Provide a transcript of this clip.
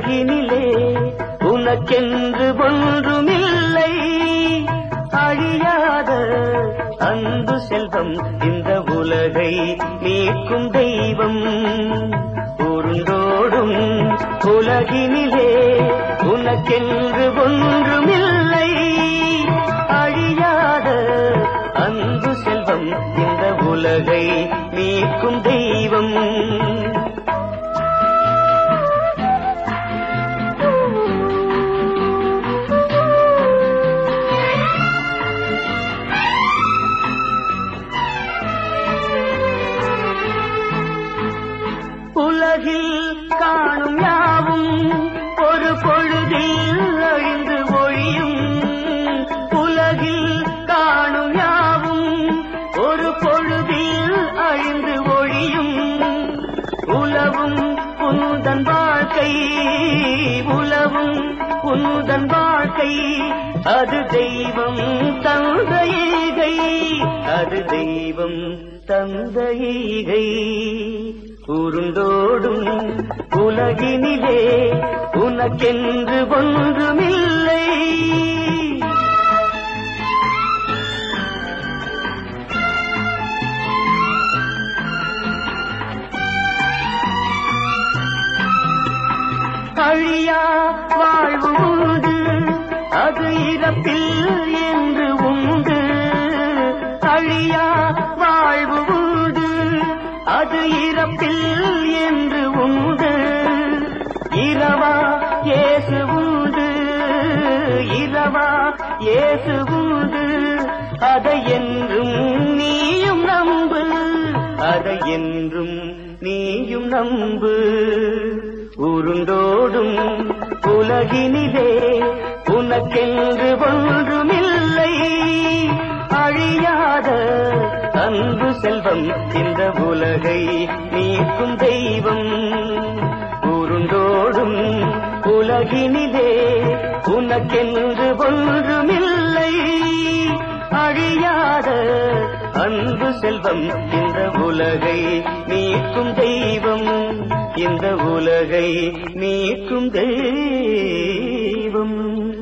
உலகினிலே உனக்கென்று ஒன்றுமில்லை அழியாத அன்பு செல்வம் இந்த உலகை மீட்கும் தெய்வம் உருண்டோடும் உலகினிலே உனக்கென்று ஒன்றுமில்லை அழியாத அன்பு செல்வம் இந்த உலகை மீட்கும் தெய்வம் உலகில் காணும் யாவும் ஒரு பொழுதில் அழிந்து ஒழியும் உலகில் காணும் யாவும் ஒரு பொழுதில் அழிந்து ஒழியும் உலவும் உன்னுதன் வாழ்க்கை உலவும் உன்னுதன் வாழ்க்கை அது தெய்வம் தந்தையை அது தெய்வம் தந்தையை உருண்டோடும் உலகினிலே உனக்கென்று ஒன்றுமில்லை அழியா வாழ்வு உண்டு அது இறப்பில் என்று உண்டு அழியா வாழ்வு உண்டு அது இறப்பில் என்று உண்டு இரவா இயேசு உண்டு இரவா இயேசு உண்டு அதை என்றும் நீயும் நம்பு அதை என்றும் நீயும் நம்பு உருண்டோடும் உலகினிலே உனக்கென்று ஒன்றுமில்லை அழியாத அன்பு செல்வம் இந்த உலகை நீக்கும் தெய்வம் உருண்டோடும் உலகினிலே உனக்கென்று ஒன்றுமில்லை அழியாத அன்பு செல்வம் இந்த உலகை நீக்கும் தெய்வம் இந்த உலகை நீக்கும் தெய்வம்